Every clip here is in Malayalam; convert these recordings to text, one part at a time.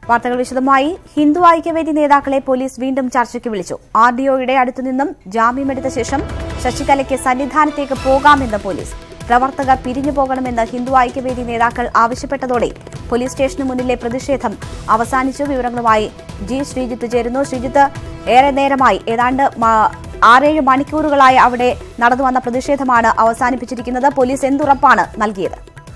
വാർത്തകൾ വിശദമായി ഹിന്ദു ഐക്യവേദി നേതാക്കളെ പോലീസ് വീണ്ടും ചർച്ചയ്ക്ക് വിളിച്ചു ആർ ഡിഒയുടെ അടുത്തുനിന്നും ജാമ്യമെടുത്ത ശേഷം ശശികലയ്ക്ക് സന്നിധാനത്തേക്ക് പോകാമെന്ന് പോലീസ് പ്രവർത്തകർ പിരിഞ്ഞു പോകണമെന്ന് ഹിന്ദു ഐക്യവേദി നേതാക്കൾ ആവശ്യപ്പെട്ടതോടെ പോലീസ് സ്റ്റേഷന് മുന്നിലെ പ്രതിഷേധം അവസാനിച്ചു വിവരങ്ങളുമായി ജി ശ്രീജിത്ത് ചേരുന്നു ശ്രീജിത്ത് ഏറെ നേരമായി ഏതാണ്ട് മ- ആറേഴ് മണിക്കൂറുകളായി അവിടെ നടന്നു വന്ന പ്രതിഷേധമാണ് അവസാനിപ്പിച്ചിരിക്കുന്നത് പോലീസ് എന്തുറപ്പാണ് നൽകിയത്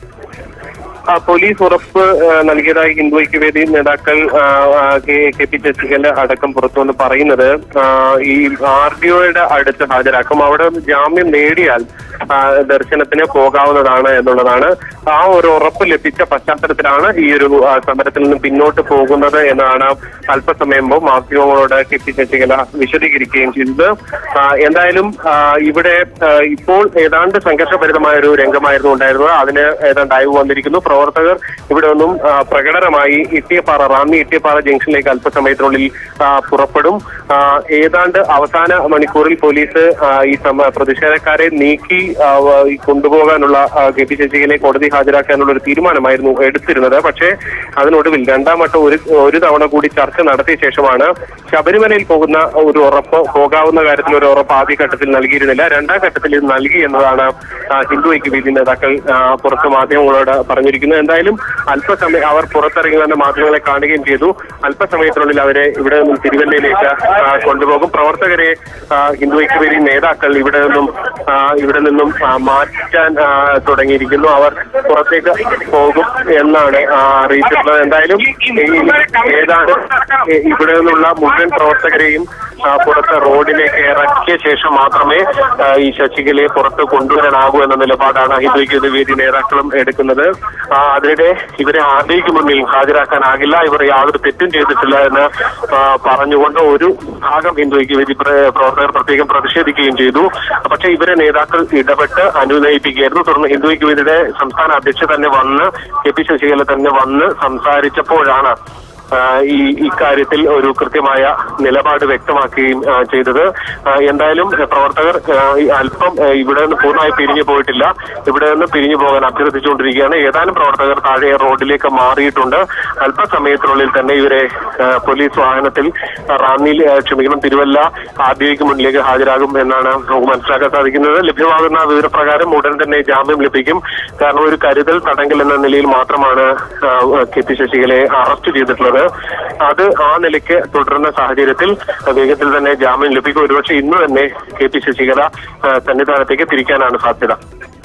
ആ, പോലീസ് ഉറപ്പ് ആ, നൽകിയതായി ഹിന്ദു ഐക്യവേദി നേതാക്കൾ ആ, ആ, കെ കെ പി ശശികല അടക്കം പുറത്തുവന്ന് പറയുന്നത് ആ, ഈ ആർ ഡി ഒയുടെ അടുത്ത് ഹാജരാക്കും അവിടെ ജാമ്യം നേടിയാൽ ആ, ദർശനത്തിന് പോകാവുന്നതാണ് എന്നുള്ളതാണ് ആ ഒരു ഉറപ്പ് ലഭിച്ച പശ്ചാത്തലത്തിലാണ് ഈ ഒരു ആ, സമരത്തിൽ നിന്ന് പിന്നോട്ട് പോകുന്നത് എന്നാണ് അല്പസമയം മുമ്പ് മാധ്യമങ്ങളോട് കെ പി ശശികല വിശദീകരിക്കുകയും ചെയ്തത് ആ, എന്തായാലും ആ, ഇവിടെ ആ, ഇപ്പോൾ ഏതാണ്ട് സംഘർഷഭരിതമായ ഒരു രംഗമായിരുന്നു ഉണ്ടായിരുന്നത് അതിന് ഏതാണ്ട് അയവ് വന്നിരിക്കുന്നു പ്രവർത്തകർ ഇവിടെ നിന്നും ആ, പ്രകടനമായി ഇട്ടിയപ്പാറ റാന്നി ഇട്ടിയപ്പാറ ജംഗ്ഷനിലേക്ക് അല്പസമയത്തിനുള്ളിൽ ആ, പുറപ്പെടും ആ, ഏതാണ്ട് അവസാന മണിക്കൂറിൽ പോലീസ് ആ, ഈ സമ- പ്രതിഷേധക്കാരെ നീക്കി ആ, വ- ഈ കൊണ്ടുപോകാനുള്ള ആ, കെ പി ശശികലയെ കോടതി ഹാജരാക്കാനുള്ള ഒരു തീരുമാനമായിരുന്നു എടുത്തിരുന്നത് പക്ഷേ അതിനൊടുവിൽ രണ്ടാം വട്ടം ഒരു ഒരു തവണ കൂടി ചർച്ച നടത്തിയ ശേഷമാണ് ശബരിമലയിൽ പോകുന്ന ഒരു ഉറപ്പ് പോകാവുന്ന കാര്യത്തിൽ ഒരു ഉറപ്പ് ആദ്യഘട്ടത്തിൽ നൽകിയിരുന്നില്ല രണ്ടാം ഘട്ടത്തിൽ ഇത് നൽകി എന്നതാണ് ആ, ഹിന്ദു ഐക്യവേദി നേതാക്കൾ ആ, പുറത്ത് മാധ്യമങ്ങളോട് പറഞ്ഞിരിക്കുന്നത് എന്തായാലും അല്പസമയം അവർ പുറത്തിറങ്ങി വന്ന മാധ്യമങ്ങളെ കാണുകയും ചെയ്തു അല്പസമയത്തിനുള്ളിൽ അവരെ ഇവിടെ നിന്നും തിരുവല്ലയിലേക്ക് ആ, കൊണ്ടുപോകും പ്രവർത്തകരെ ആ, ഹിന്ദു ഐക്യവേദി നേതാക്കൾ ഇവിടെ നിന്നും ആ, ഇവിടെ നിന്നും ആ, മാറ്റാൻ ആ, തുടങ്ങിയിരിക്കുന്നു അവർ പുറത്തേക്ക് പോകും എന്നാണ് ആ, അറിയിച്ചിട്ടുള്ളത് എന്തായാലും ഈ ഏതാണ്ട് ഈ- ഇവിടെ നിന്നുള്ള മുഴുവൻ പ്രവർത്തകരെയും ആ, പുറത്ത് റോഡിലേക്ക് ഇറക്കിയ ശേഷം മാത്രമേ ആ, ഈ ശശികലയെ പുറത്ത് കൊണ്ടുവരാനാകൂ എന്ന നിലപാടാണ് ഹിന്ദു ഐക്യവേദി നേതാക്കളും എടുക്കുന്നത് ആ, അതിനിടെ ഇവരെ ആദ്യക്ക് മുന്നിൽ ഹാജരാക്കാനാകില്ല ഇവർ യാതൊരു തെറ്റും ചെയ്തിട്ടില്ല എന്ന് ആ, പറഞ്ഞുകൊണ്ട് ഒരു ഭാഗം ഹിന്ദു ഐക്യവേദി പ്ര- പ്രവർത്തകർ പ്രത്യേകം പ്രതിഷേധിക്കുകയും ചെയ്തു പക്ഷേ ഇവരെ നേതാക്കൾ ഇടപെട്ട് അനുനയിപ്പിക്കുകയായിരുന്നു തുടർന്ന് ഹിന്ദു ഐക്യവേദിയുടെ സംസ്ഥാന അധ്യക്ഷ തന്നെ വന്ന് കെ പി ശശികല തന്നെ വന്ന് സംസാരിച്ചപ്പോഴാണ് ആ, ഈ ഇക്കാര്യത്തിൽ ഒരു കൃത്യമായ നിലപാട് വ്യക്തമാക്കുകയും ആ, ചെയ്തത് ആ, എന്തായാലും ആ, പ്രവർത്തകർ ആ, ഈ അല്പം ആ, ഇവിടെ നിന്ന് പൂർണ്ണമായി പിരിഞ്ഞു പോയിട്ടില്ല ഇവിടെ നിന്ന് പിരിഞ്ഞു പോകാൻ അഭ്യർത്ഥിച്ചുകൊണ്ടിരിക്കുകയാണ് ഏതാനും പ്രവർത്തകർ താഴെ റോഡിലേക്ക് മാറിയിട്ടുണ്ട് അല്പസമയത്തിനുള്ളിൽ തന്നെ ഇവരെ ആ, പോലീസ് വാഹനത്തിൽ ആ, റാന്നിയിൽ ആ, ക്ഷമിക്കണം തിരുവല്ല ആർ ഡി ഐക്ക് മുന്നിലേക്ക് ഹാജരാകും എന്നാണ് നമുക്ക് മനസ്സിലാക്കാൻ സാധിക്കുന്നത് ലഭ്യമാകുന്ന വിവരപ്രകാരം ഉടൻ തന്നെ ജാമ്യം ലഭിക്കും കാരണം ഒരു കരുതൽ തടങ്കൽ എന്ന നിലയിൽ മാത്രമാണ് ആ, കെ പി ശശികലയെ അറസ്റ്റ് ചെയ്തിട്ടുള്ളത് അത് ആ നിലയ്ക്ക് തുടരുന്ന സാഹചര്യത്തിൽ വേഗത്തിൽ തന്നെ ജാമ്യം ലഭിക്കും ഒരുപക്ഷെ ഇന്ന് തന്നെ കെ പി ശശികല ആ, സന്നിധാനത്തേക്ക് തിരിക്കാനാണ് സാധ്യത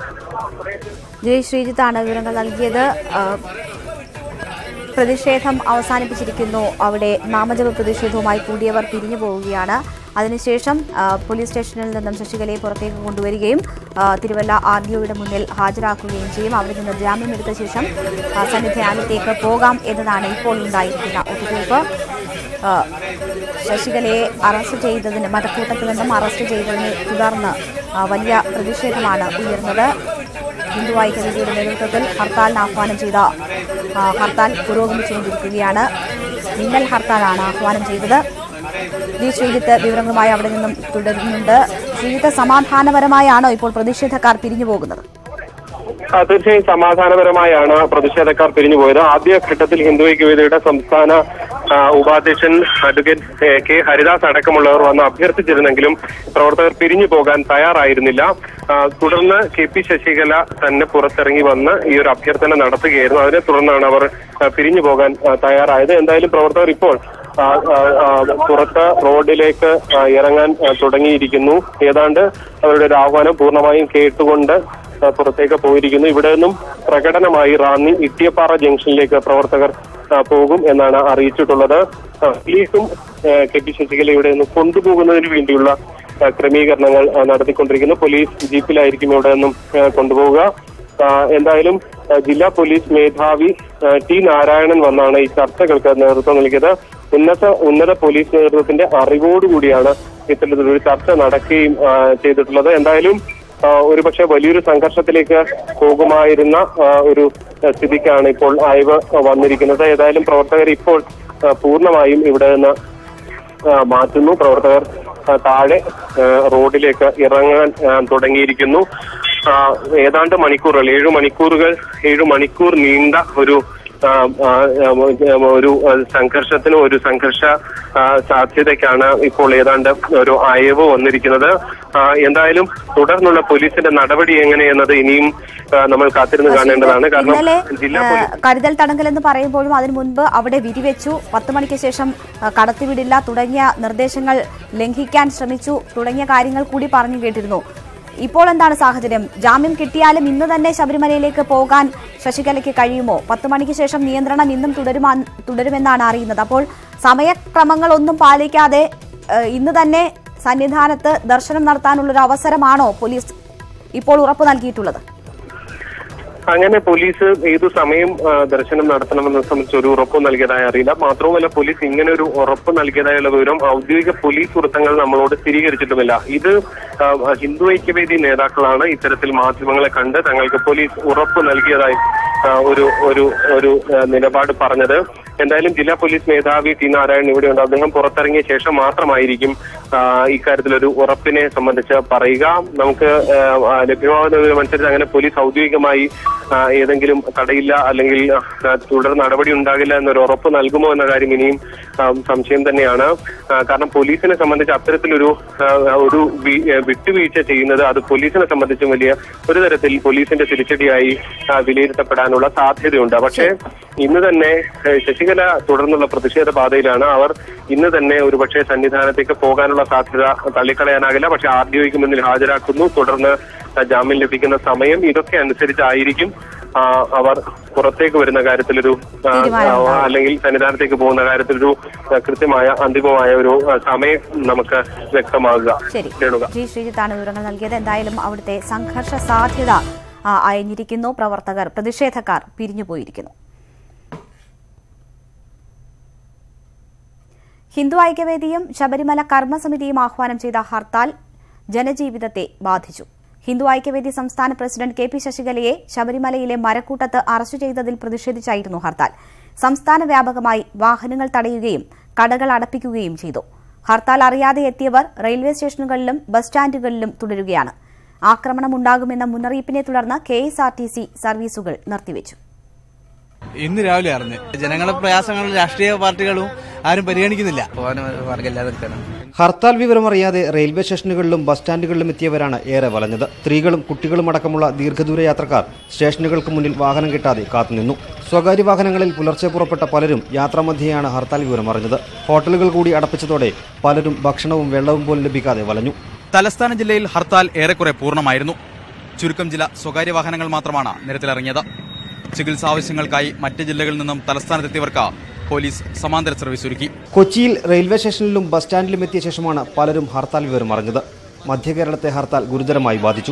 ജയ് ശ്രീജിത്താണ് വിവരങ്ങൾ നൽകിയത് ആ, പ്രതിഷേധം അവസാനിപ്പിച്ചിരിക്കുന്നു അവിടെ നാമജപ പ്രതിഷേധവുമായി കൂടിയവർ പിരിഞ്ഞു പോവുകയാണ് അതിനുശേഷം ആ, പോലീസ് സ്റ്റേഷനിൽ നിന്നും ശശികലയെ പുറത്തേക്ക് കൊണ്ടുവരികയും ആ, തിരുവല്ല ആർ ഡി ഒയുടെ മുന്നിൽ ഹാജരാക്കുകയും ചെയ്യും അവിടെ നിന്ന് ജാമ്യമെടുത്ത ശേഷം ആ, സന്നിധാനത്തേക്ക് പോകാം എന്നതാണ് ഇപ്പോൾ ഉണ്ടായിരിക്കുന്ന ഒത്തുതീർപ്പ് ആ, ശശികലയെ അറസ്റ്റ് ചെയ്തതിന് മതക്കൂട്ടത്തിൽ നിന്നും അറസ്റ്റ് ചെയ്തതിനെ തുടർന്ന് ആ, വലിയ പ്രതിഷേധമാണ് ഉയർന്നത് ഹിന്ദു ഐക്യവേദിയുടെ നേതൃത്വത്തിൽ ഹർത്താലിന് ആഹ്വാനം ചെയ്ത ആ, ഹർത്താൽ പുരോഗമിച്ചുകൊണ്ടിരിക്കുകയാണ് മിന്നൽ ഹർത്താലാണ് ആഹ്വാനം ചെയ്തത് ജി ശ്രീജിത്ത് വിവരങ്ങളുമായി അവിടെ നിന്നും തുടരുന്നുണ്ട് ശ്രീജിത്ത് സമാധാനപരമായാണോ ഇപ്പോൾ പ്രതിഷേധക്കാർ പിരിഞ്ഞു പോകുന്നത് ആ, തീർച്ചയായും സമാധാനപരമായാണ് പ്രതിഷേധക്കാർ പിരിഞ്ഞുപോയത് ആദ്യഘട്ടത്തിൽ ഹിന്ദു ഐക്യവേദിയുടെ സംസ്ഥാന ആ, ഉപാധ്യക്ഷൻ അഡ്വക്കേറ്റ് എ, കെ ഹരിദാസ് അടക്കമുള്ളവർ വന്ന് അഭ്യർത്ഥിച്ചിരുന്നെങ്കിലും പ്രവർത്തകർ പിരിഞ്ഞു പോകാൻ തയ്യാറായിരുന്നില്ല ആ, തുടർന്ന് കെ പി ശശികല തന്നെ പുറത്തിറങ്ങി വന്ന് ഈ ഒരു അഭ്യർത്ഥന നടത്തുകയായിരുന്നു അതിനെ തുടർന്നാണ് അവർ ആ, പിരിഞ്ഞു പോകാൻ ആ, തയ്യാറായത് എന്തായാലും പ്രവർത്തകർ ഇപ്പോൾ ആ, ആ, ആ, പുറത്ത് റോഡിലേക്ക് ആ, ഇറങ്ങാൻ ആ, തുടങ്ങിയിരിക്കുന്നു ഏതാണ്ട് അവരുടെ ഒരു ആഹ്വാനം പൂർണ്ണമായും കേട്ടുകൊണ്ട് ആ, പുറത്തേക്ക് പോയിരിക്കുന്നു ഇവിടെ നിന്നും പ്രകടനമായി റാന്നി ഇട്ടിയപ്പാറ ജംഗ്ഷനിലേക്ക് പ്രവർത്തകർ ആ, പോകും എന്നാണ് അറിയിച്ചിട്ടുള്ളത് ആ, പോലീസും ആ, കെ പി ശശികല ഇവിടെ നിന്ന് കൊണ്ടുപോകുന്നതിന് വേണ്ടിയുള്ള ആ, ക്രമീകരണങ്ങൾ ആ, നടത്തിക്കൊണ്ടിരിക്കുന്നു പോലീസ് ജീപ്പിലായിരിക്കും ഇവിടെ നിന്നും ആ, കൊണ്ടുപോവുക ആ, എന്തായാലും ആ, ജില്ലാ പോലീസ് മേധാവി ആ, ടി നാരായണൻ വന്നാണ് ഈ ചർച്ചകൾക്ക് നേതൃത്വം നൽകിയത് ഉന്നത ഉന്നത പോലീസ് നേതൃത്വത്തിന്റെ അറിവോടുകൂടിയാണ് ഇത്തരത്തിലൊരു ചർച്ച നടക്കുകയും ആ, ചെയ്തിട്ടുള്ളത് എന്തായാലും ആ, ഒരുപക്ഷെ വലിയൊരു സംഘർഷത്തിലേക്ക് പോകുമായിരുന്ന ആ, ഒരു ആ, സ്ഥിതിക്കാണ് ഇപ്പോൾ അയവ് വന്നിരിക്കുന്നത് ഏതായാലും പ്രവർത്തകർ ഇപ്പോൾ ആ, പൂർണ്ണമായും ഇവിടെ നിന്ന് ആ, മാറ്റുന്നു പ്രവർത്തകർ ആ, താഴെ ആ, റോഡിലേക്ക് ഇറങ്ങാൻ ആ, തുടങ്ങിയിരിക്കുന്നു ആ, ഏതാണ്ട് മണിക്കൂറുകൾ ഏഴു മണിക്കൂറുകൾ ഏഴു മണിക്കൂർ നീണ്ട ഒരു ആ, ആ, ആ, ഒരു ആ, സംഘർഷത്തിനും ഒരു സംഘർഷ ആ, സാധ്യതയ്ക്കാണ് ഇപ്പോൾ ഏതാണ്ട് ഒരു അയവ് വന്നിരിക്കുന്നത് ആ, എന്തായാലും തുടർന്നുള്ള പോലീസിന്റെ നടപടി എങ്ങനെയെന്നത് ഇനിയും ആ, നമ്മൾ കാത്തിരുന്ന് കാണേണ്ടതാണ് കാരണം ഇന്നലെ ജില്ലാ ആ, പോലീസ് കരുതൽ തടങ്കൽ എന്ന് പറയുമ്പോഴും അതിനു മുൻപ് അവിടെ വിരിവെച്ചു പത്ത് മണിക്ക് ശേഷം ആ, കടത്തിവിടില്ല തുടങ്ങിയ നിർദ്ദേശങ്ങൾ ലംഘിക്കാൻ ശ്രമിച്ചു തുടങ്ങിയ കാര്യങ്ങൾ കൂടി പറഞ്ഞു കേട്ടിരുന്നു ഇപ്പോൾ എന്താണ് സാഹചര്യം ജാമ്യം കിട്ടിയാലും ഇന്ന് തന്നെ ശബരിമലയിലേക്ക് പോകാൻ ശശികലയ്ക്ക് കഴിയുമോ പത്ത് മണിക്ക് ശേഷം നിയന്ത്രണം ഇന്നും തുടരുമാ തുടരുമെന്നാണ് അറിയുന്നത് അപ്പോൾ സമയക്രമങ്ങളൊന്നും പാലിക്കാതെ ആ, ഇന്ന് തന്നെ സന്നിധാനത്ത് ദർശനം നടത്താനുള്ളൊരു അവസരമാണോ പോലീസ് ഇപ്പോൾ ഉറപ്പ് നൽകിയിട്ടുള്ളത് അങ്ങനെ പോലീസ് ഏതു സമയം ആ, ദർശനം നടത്തണമെന്ന് സംബന്ധിച്ച് ഒരു ഉറപ്പ് നൽകിയതായി അറിയില്ല മാത്രവുമല്ല പോലീസ് ഇങ്ങനെ ഒരു ഉറപ്പ് നൽകിയതായുള്ള വിവരം ഔദ്യോഗിക പോലീസ് വൃത്തങ്ങൾ നമ്മളോട് സ്ഥിരീകരിച്ചിട്ടുമില്ല ഇത് ആ, ഹിന്ദു ഐക്യവേദി നേതാക്കളാണ് ഇത്തരത്തിൽ മാധ്യമങ്ങളെ കണ്ട് തങ്ങൾക്ക് പോലീസ് ഉറപ്പ് നൽകിയതായി ആ, ഒരു ഒരു ഒരു ആ, നിലപാട് പറഞ്ഞത് എന്തായാലും ജില്ലാ പോലീസ് മേധാവി ടി നാരായണൻ ഇവിടെയുണ്ട് അദ്ദേഹം പുറത്തിറങ്ങിയ ശേഷം മാത്രമായിരിക്കും ആ, ഇക്കാര്യത്തിലൊരു ഉറപ്പിനെ സംബന്ധിച്ച് പറയുക നമുക്ക് ആ, ആ, ലഭ്യമാകുന്ന വിവരമനുസരിച്ച് അങ്ങനെ പോലീസ് ഔദ്യോഗികമായി ആ, ഏതെങ്കിലും തടയില്ല അല്ലെങ്കിൽ ആ, തുടർ നടപടി ഉണ്ടാകില്ല എന്നൊരു ഉറപ്പ് നൽകുമോ എന്ന കാര്യം ഇനിയും ആ, സംശയം തന്നെയാണ് ആ, കാരണം പോലീസിനെ സംബന്ധിച്ച് അത്തരത്തിലൊരു ആ, ഒരു വി- ഏ, വിട്ടുവീഴ്ച ചെയ്യുന്നത് അത് പോലീസിനെ സംബന്ധിച്ചും വലിയ ഒരു തരത്തിൽ പോലീസിന്റെ തിരിച്ചടിയായി ആ, വിലയിരുത്തപ്പെടാനുള്ള സാധ്യതയുണ്ട് പക്ഷേ ഇന്ന് തന്നെ ഏ, ശശികല തുടർന്നുള്ള പ്രതിഷേധ പാതയിലാണ് അവർ ഇന്ന് തന്നെ ഒരുപക്ഷെ സന്നിധാനത്തേക്ക് പോകാനുള്ള സാധ്യത തള്ളിക്കളയാനാകില്ല പക്ഷെ ആർ ഡി ഒക്ക് മുന്നിൽ ഹാജരാക്കുന്നു തുടർന്ന് ആ, ജാമ്യം ലഭിക്കുന്ന സമയം ഇതൊക്കെ അനുസരിച്ചായിരിക്കും ആ, അവർ പുറത്തേക്ക് വരുന്ന കാര്യത്തിലൊരു ആ, തീരുമാനമുണ്ടാവും. ആ, അല്ലെങ്കിൽ സന്നിധാനത്തേക്ക് പോകുന്ന കാര്യത്തിലൊരു ആ, കൃത്യമായ അന്തിമമായ ഒരു ആ, സമയം നമുക്ക് വ്യക്തമാകുക ശരി രേണുക ജി ശ്രീജിത്താണ് വിവരങ്ങൾ നൽകിയത് എന്തായാലും അവിടുത്തെ സംഘർഷ സാധ്യത ആ, അയഞ്ഞിരിക്കുന്നു പ്രവർത്തകർ പ്രതിഷേധക്കാർ പിരിഞ്ഞുപോയിരിക്കുന്നു ഹിന്ദു ഐക്യവേദിയും ശബരിമല കർമ്മസമിതിയും ആഹ്വാനം ചെയ്ത ഹർത്താൽ ജനജീവിതത്തെ ബാധിച്ചു ഹിന്ദു ഐക്യവേദി സംസ്ഥാന പ്രസിഡന്റ് കെ പി ശശികലയെ ശബരിമലയിലെ മരക്കൂട്ടത്ത് അറസ്റ്റ് ചെയ്തതിൽ പ്രതിഷേധിച്ചായിരുന്നു ഹർത്താൽ സംസ്ഥാന വ്യാപകമായി വാഹനങ്ങൾ തടയുകയും കടകൾ അടപ്പിക്കുകയും ചെയ്തു ഹർത്താൽ അറിയാതെ എത്തിയവർ റെയിൽവേ സ്റ്റേഷനുകളിലും ബസ് സ്റ്റാൻഡുകളിലും തുടരുകയാണ് ആക്രമണമുണ്ടാകുമെന്ന മുന്നറിയിപ്പിനെ തുടർന്ന് കെഎസ്ആർടിസി സർവീസുകൾ നിർത്തിവച്ചു ഇന്ന് രാവിലെ അറിഞ്ഞ് ജനങ്ങളുടെ പ്രയാസങ്ങളും രാഷ്ട്രീയ പാർട്ടികളും ആരും പരിഗണിക്കുന്നില്ല പോകാൻ മാർഗമില്ലാതെ നിൽക്കണം ഹർത്താൽ വിവരമറിയാതെ റെയിൽവേ സ്റ്റേഷനുകളിലും ബസ് സ്റ്റാൻഡുകളിലും എത്തിയവരാണ് ഏറെ വലഞ്ഞത് സ്ത്രീകളും കുട്ടികളും അടക്കമുള്ള ദീർഘദൂര യാത്രക്കാർ സ്റ്റേഷനുകൾക്ക് മുന്നിൽ വാഹനം കിട്ടാതെ കാത്തുനിന്നു സ്വകാര്യ വാഹനങ്ങളിൽ പുലർച്ചെ പുറപ്പെട്ട പലരും യാത്രാമധ്യേയാണ് ഹർത്താൽ വിവരമറിഞ്ഞത് ഹോട്ടലുകൾ കൂടി അടപ്പിച്ചതോടെ പലരും ഭക്ഷണവും വെള്ളവും പോലും ലഭിക്കാതെ വലഞ്ഞു തലസ്ഥാന ജില്ലയിൽ ഹർത്താൽ ഏറെക്കുറെ പൂർണ്ണമായിരുന്നു ചുരുക്കം ചില സ്വകാര്യ വാഹനങ്ങൾ മാത്രമാണ് നിരത്തിലിറങ്ങിയത് ചികിത്സാ ആവശ്യങ്ങൾക്കായി മറ്റ് ജില്ലകളിൽ നിന്നും തലസ്ഥാനത്തെത്തിയവർക്ക് പോലീസ് സമാന്തര സർവീസ് ഒരുക്കി കൊച്ചിയിൽ റെയിൽവേ സ്റ്റേഷനിലും ബസ് സ്റ്റാൻഡിലും എത്തിയ ശേഷമാണ് പലരും ഹർത്താൽ വിവരം അറിഞ്ഞത് മധ്യകേരളത്തെ ഹർത്താൽ ഗുരുതരമായി ബാധിച്ചു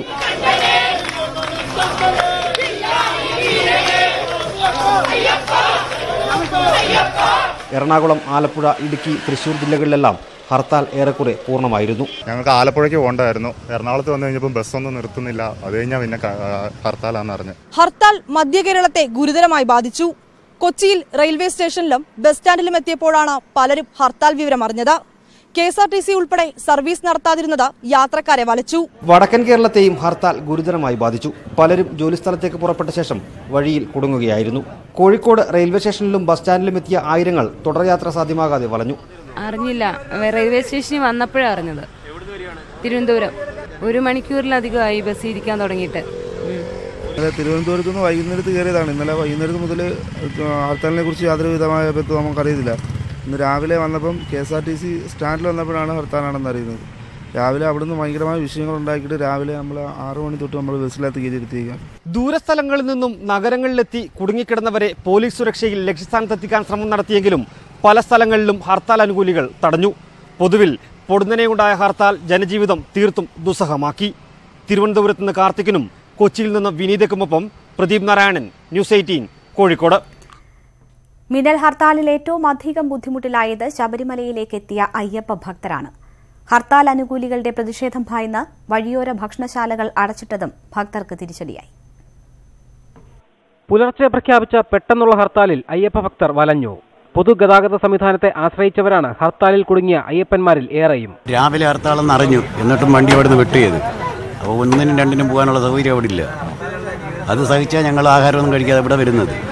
എറണാകുളം ആലപ്പുഴ ഇടുക്കി തൃശൂർ ജില്ലകളിലെല്ലാം ഹർത്താൽ ഏറെക്കുറെ പൂർണ്ണമായിരുന്നു ഞങ്ങൾക്ക് ആലപ്പുഴയ്ക്ക് പോകണ്ടായിരുന്നു എറണാകുളത്ത് വന്നു കഴിഞ്ഞപ്പോൾ ബസ്സൊന്നും നിർത്തുന്നില്ല അത് കഴിഞ്ഞാൽ പിന്നെ ക- ആ, ഹർത്താലാന്ന് അറിഞ്ഞ് ഹർത്താൽ മധ്യകേരളത്തെ ഗുരുതരമായി ബാധിച്ചു കൊച്ചിയിൽ റെയിൽവേ സ്റ്റേഷനിലും ബസ് സ്റ്റാൻഡിലും എത്തിയപ്പോഴാണ് പലരും ഹർത്താൽ വിവരം അറിഞ്ഞത് K S R T C ഉൾപ്പെടെ സർവീസ് നടത്താതിരുന്നത് യാത്രക്കാരെ വലച്ചു വടക്കൻ കേരളത്തെയും ഹർത്താൽ ഗുരുതരമായി ബാധിച്ചു പലരും ജോലിസ്ഥലത്തേക്ക് പുറപ്പെട്ട ശേഷം വഴിയിൽ കുടുങ്ങുകയായിരുന്നു കോഴിക്കോട് റെയിൽവേ സ്റ്റേഷനിലും ബസ് സ്റ്റാൻഡിലും എത്തിയ ആയിരങ്ങൾ തുടർയാത്ര സാധ്യമാകാതെ വലഞ്ഞു അറിഞ്ഞില്ല റെയിൽവേ സ്റ്റേഷനിൽ വന്നപ്പോഴാണ് അറിഞ്ഞത് തിരുവനന്തപുരം ഒരു മണിക്കൂറിലധികമായി ബസ് ഇരിക്കാൻ തുടങ്ങിയിട്ട് ഉം. ഇന്നലെ തിരുവനന്തപുരത്ത് നിന്ന് വൈകുന്നേരത്ത് കയറിയതാണ് ഇന്നലെ വൈകുന്നേരത്ത് മുതൽ ഹർത്താലിനെ കുറിച്ച് യാതൊരു വിധമായ ബന്ധം നമുക്കറിയത്തില്ല ഇന്ന് രാവിലെ വന്നപ്പം K S R T C സ്റ്റാൻഡിൽ വന്നപ്പോഴാണ് ഹർത്താലാണെന്ന് അറിയുന്നത് രാവിലെ അവിടുന്ന് ഭയങ്കരമായ വിഷയങ്ങൾ ഉണ്ടാക്കിയിട്ട് രാവിലെ നമ്മൾ ആറു മണി തൊട്ട് നമ്മൾ ബസ്സിനകത്ത് കയറ്റിയിരുത്തിയേക്കാം ദൂരസ്ഥലങ്ങളിൽ നിന്നും നഗരങ്ങളിലെത്തി കുടുങ്ങിക്കിടന്നവരെ പോലീസ് സുരക്ഷയിൽ ലക്ഷ്യസ്ഥാനത്തെത്തിക്കാൻ ശ്രമം നടത്തിയെങ്കിലും പല സ്ഥലങ്ങളിലും ഹർത്താൽ അനുകൂലികൾ തടഞ്ഞു പൊതുവിൽ പൊടുന്നനെയുണ്ടായ ഹർത്താൽ ജനജീവിതം തീർത്തും ദുസ്സഹമാക്കി തിരുവനന്തപുരത്ത് നിന്ന് കാർത്തിക്കിനും കൊച്ചിയിൽ നിന്ന് വിനീതയ്ക്കുമൊപ്പം പ്രദീപ് നാരായണൻ ന്യൂസ് എയ്റ്റീൻ കോഴിക്കോട് മിന്നൽ ഹർത്താലിൽ ഏറ്റവും അധികം ബുദ്ധിമുട്ടിലായത് ശബരിമലയിലേക്ക് എത്തിയ അയ്യപ്പ ഭക്തരാണ് ഹർത്താൽ അനുകൂലികളുടെ പ്രതിഷേധം ഭയന്ന് വഴിയോര ഭക്ഷണശാലകൾ അടച്ചിട്ടതും ഭക്തർക്ക് തിരിച്ചടിയായി പുലർച്ചെ പ്രഖ്യാപിച്ച പെട്ടെന്നുള്ള ഹർത്താലിൽ അയ്യപ്പ ഭക്തർ വലഞ്ഞു പൊതുഗതാഗത സംവിധാനത്തെ ആശ്രയിച്ചവരാണ് ഹർത്താലിൽ കുടുങ്ങിയ അയ്യപ്പന്മാരിൽ ഏറെയും രാവിലെ ഹർത്താളെന്ന് അറിഞ്ഞു എന്നിട്ടും വണ്ടി അവിടെ നിന്ന് വിട്ടു ചെയ്ത് അപ്പോൾ ഒന്നിനും രണ്ടിനും പോകാനുള്ള സൗകര്യം അവിടെ ഇല്ല അത് സഹിച്ചാൽ ഞങ്ങൾ ആഹാരമൊന്നും കഴിക്കാതെ ഇവിടെ വരുന്നത്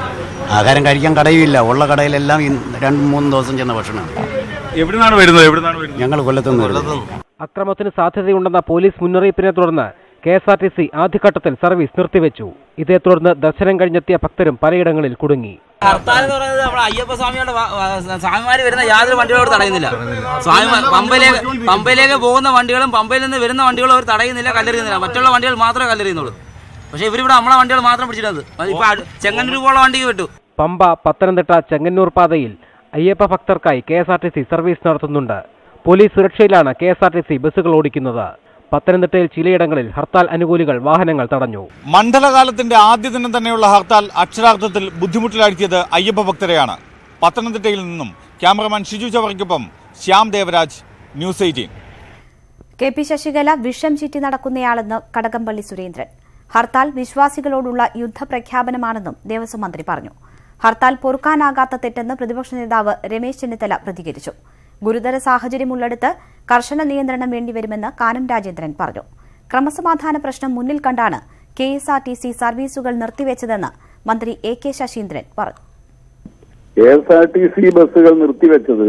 ആഹാരം കഴിക്കാൻ കടയുമില്ല ഉള്ള കടയിലെല്ലാം ഈ രണ്ട് മൂന്ന് ദിവസം ചെന്ന ഭക്ഷണമാണ് എവിടുന്നാണ് വരുന്നത് എവിടുന്നാണ് വരുന്നത് ഞങ്ങൾ കൊല്ലത്തുനിന്ന് വരുന്നത് അക്രമത്തിന് സാധ്യതയുണ്ടെന്ന പോലീസ് മുന്നറിയിപ്പിനെ തുടർന്ന് K S R T C ആദ്യഘട്ടത്തിൽ സർവീസ് നിർത്തിവെച്ചു ഇതേ തുടർന്ന് ദർശനം കഴിഞ്ഞെത്തിയ ഭക്തരും പലയിടങ്ങളിൽ കുടുങ്ങി ഹർത്താൽ എന്ന് പറയുന്നത് നമ്മുടെ അയ്യപ്പ സ്വാമിയുടെ സ്വാമിമാര് വരുന്ന യാതൊരു വണ്ടികളും തടയുന്നില്ല സ്വാമി പമ്പയിലേക്ക് പമ്പയിലേക്ക് പോകുന്ന വണ്ടികളും പമ്പയിൽ നിന്ന് വരുന്ന വണ്ടികളും അവർ തടയുന്നില്ല കല്ലെറിയുന്നില്ല മറ്റുള്ള വണ്ടികൾ മാത്രമേ കല്ലെറിയുന്നുള്ളൂ പക്ഷേ ഇവരിവിടെ നമ്മളെ വണ്ടികൾ മാത്രം പിടിച്ചിട്ടത് ഇപ്പൊ ചെങ്ങന്നൂർ പോലുള്ള വണ്ടിക്ക് വിട്ടു പമ്പ പത്തനംതിട്ട ചെങ്ങന്നൂർ പാതയിൽ അയ്യപ്പ ഭക്തർക്കായി K S R T C service നടത്തുന്നുണ്ട് പോലീസ് സുരക്ഷയിലാണ് K S R T C ബസ്സുകൾ ഓടിക്കുന്നത് പത്തനംതിട്ടയിൽ ചിലയിടങ്ങളിൽ ഹർത്താൽ അനുകൂലികൾ വാഹനങ്ങൾ തടഞ്ഞു മണ്ഡലകാലത്തിന്റെ ആദ്യ ദിനം തന്നെയുള്ള ഹർത്താൽ അക്ഷരാർത്ഥത്തിൽ ബുദ്ധിമുട്ടിലാഴ്ത്തിയത് അയ്യപ്പ ഭക്തരെയാണ് പത്തനംതിട്ടയിൽ നിന്നും ക്യാമറമാൻ ഷിജു ചവറയ്ക്കൊപ്പം Shyam Devaraj News Eighteen K P Sasikala വിഷം ചീറ്റി നടക്കുന്നയാളെന്ന് കടകംപള്ളി സുരേന്ദ്രൻ ഹർത്താൽ വിശ്വാസികളോടുള്ള യുദ്ധപ്രഖ്യാപനമാണെന്നും ദേവസ്വം മന്ത്രി പറഞ്ഞു ഹർത്താൽ പൊറുക്കാനാകാത്ത തെറ്റെന്ന് പ്രതിപക്ഷ നേതാവ് രമേശ് ചെന്നിത്തല പ്രതികരിച്ചു ഗുരുതര സാഹചര്യമുള്ളിടത്ത് കർശന നിയന്ത്രണം വേണ്ടിവരുമെന്ന് കാനം രാജേന്ദ്രൻ പറഞ്ഞു ക്രമസമാധാന പ്രശ്നം മുന്നിൽ കണ്ടാണ് K S R T C സർവീസുകൾ നിർത്തിവെച്ചതെന്ന് മന്ത്രി എ കെ ശശീന്ദ്രൻ പറഞ്ഞു K S R T C ബസ്സുകൾ നിർത്തിവെച്ചത്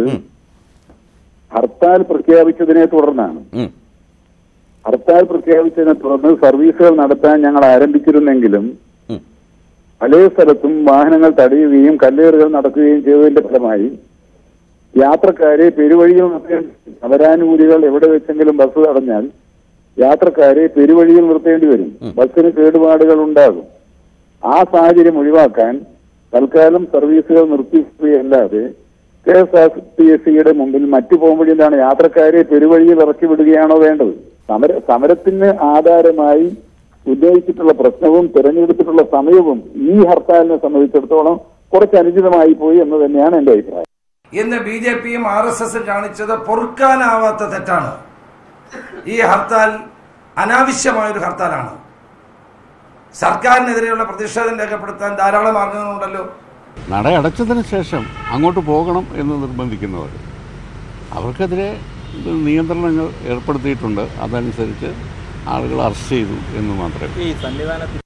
ഹർത്താൽ പ്രഖ്യാപിച്ചതിനെ തുടർന്നാണ് ഹർത്താൽ പ്രഖ്യാപിച്ചതിനെ തുടർന്ന് സർവീസുകൾ നടത്താൻ ഞങ്ങൾ ആരംഭിച്ചിരുന്നെങ്കിലും പല സ്ഥലത്തും വാഹനങ്ങൾ തടയുകയും കല്ലേറുകൾ നടക്കുകയും ചെയ്തതിന്റെ ഫലമായി യാത്രക്കാരെ പെരുവഴിയിൽ നിർത്തേണ്ടി അവരാനുകൂലികൾ എവിടെ വെച്ചെങ്കിലും ബസ് തടഞ്ഞാൽ യാത്രക്കാരെ പെരുവഴിയിൽ നിർത്തേണ്ടി വരും ബസ്സിന് കേടുപാടുകൾ ഉണ്ടാകും ആ സാഹചര്യം ഒഴിവാക്കാൻ തൽക്കാലം സർവീസുകൾ നിർത്തിക്കുകയല്ലാതെ K S R T S സിയുടെ മുമ്പിൽ മറ്റു പോകുമ്പോഴെന്താണ് യാത്രക്കാരെ പെരുവഴിയിൽ ഇറക്കി വിടുകയാണോ വേണ്ടത് സമര സമരത്തിന് ആധാരമായി ഉന്നയിച്ചിട്ടുള്ള പ്രശ്നവും തിരഞ്ഞെടുത്തിട്ടുള്ള സമയവും ഈ ഹർത്താലിനെ സംബന്ധിച്ചിടത്തോളം കുറച്ച് അനുചിതമായി പോയി എന്ന് തന്നെയാണ് എന്റെ അഭിപ്രായം ഇന്ന് ബി ജെ പിയും ആർ എസ് എസും കാണിച്ചത് പൊറുക്കാനാവാത്ത തെറ്റാണ് ഈ ഹർത്താൽ അനാവശ്യമായൊരു ഹർത്താലാണ് സർക്കാരിനെതിരെയുള്ള പ്രതിഷേധം രേഖപ്പെടുത്താൻ ധാരാളം മാർഗങ്ങളുണ്ടല്ലോ നട അടച്ചതിന് ശേഷം അങ്ങോട്ട് പോകണം എന്ന് നിർബന്ധിക്കുന്നവർ അവർക്കെതിരെ ഇത് നിയന്ത്രണങ്ങൾ ഏർപ്പെടുത്തിയിട്ടുണ്ട് അതനുസരിച്ച് ആളുകൾ അറസ്റ്റ് ചെയ്തു എന്ന് മാത്രമേ ഈ സന്നിധാനത്തിൽ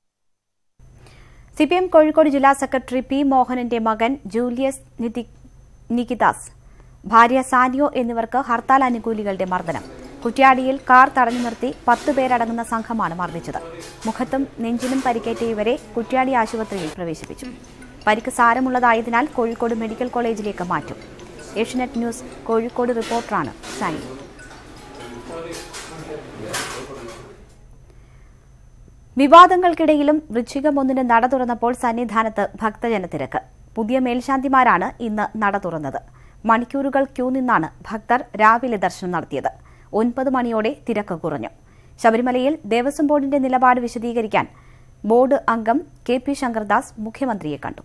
സിപിഎം കോഴിക്കോട് ജില്ലാ സെക്രട്ടറി പി മോഹനന്റെ മകൻ ജൂലിയസ് നിതി- നികിതാസ് ഭാര്യ സാനിയോ എന്നിവർക്ക് ഹർത്താൽ അനുകൂലികളുടെ മർദ്ദനം കുറ്റ്യാടിയിൽ കാർ തടഞ്ഞു നിർത്തി പത്ത് പേരടങ്ങുന്ന സംഘമാണ് മർദ്ദിച്ചത് മുഖത്തും നെഞ്ചിനും പരിക്കേറ്റ ഇവരെ കുറ്റ്യാടി ആശുപത്രിയിൽ പ്രവേശിപ്പിച്ചു പരിക്ക് സാരമുള്ളതായതിനാൽ കോഴിക്കോട് മെഡിക്കൽ കോളേജിലേക്ക് മാറ്റും ഏഷ്യനെറ്റ് ന്യൂസ് കോഴിക്കോട് റിപ്പോർട്ടറാണ് സാനി വിവാദങ്ങൾക്കിടയിലും വൃശ്ചികം ഒന്നിന് നട തുറന്നപ്പോൾ സന്നിധാനത്ത് ഭക്തജന തിരക്ക് പുതിയ മേൽശാന്തിമാരാണ് ഇന്ന് നട തുറന്നത് മണിക്കൂറുകൾ ക്യൂ നിന്നാണ് ഭക്തർ രാവിലെ ദർശനം നടത്തിയത് ഒൻപത് മണിയോടെ തിരക്ക് കുറഞ്ഞു ശബരിമലയിൽ ദേവസ്വം ബോർഡിന്റെ നിലപാട് വിശദീകരിക്കാൻ ബോർഡ് അംഗം കെ പി ശങ്കർദാസ് മുഖ്യമന്ത്രിയെ കണ്ടു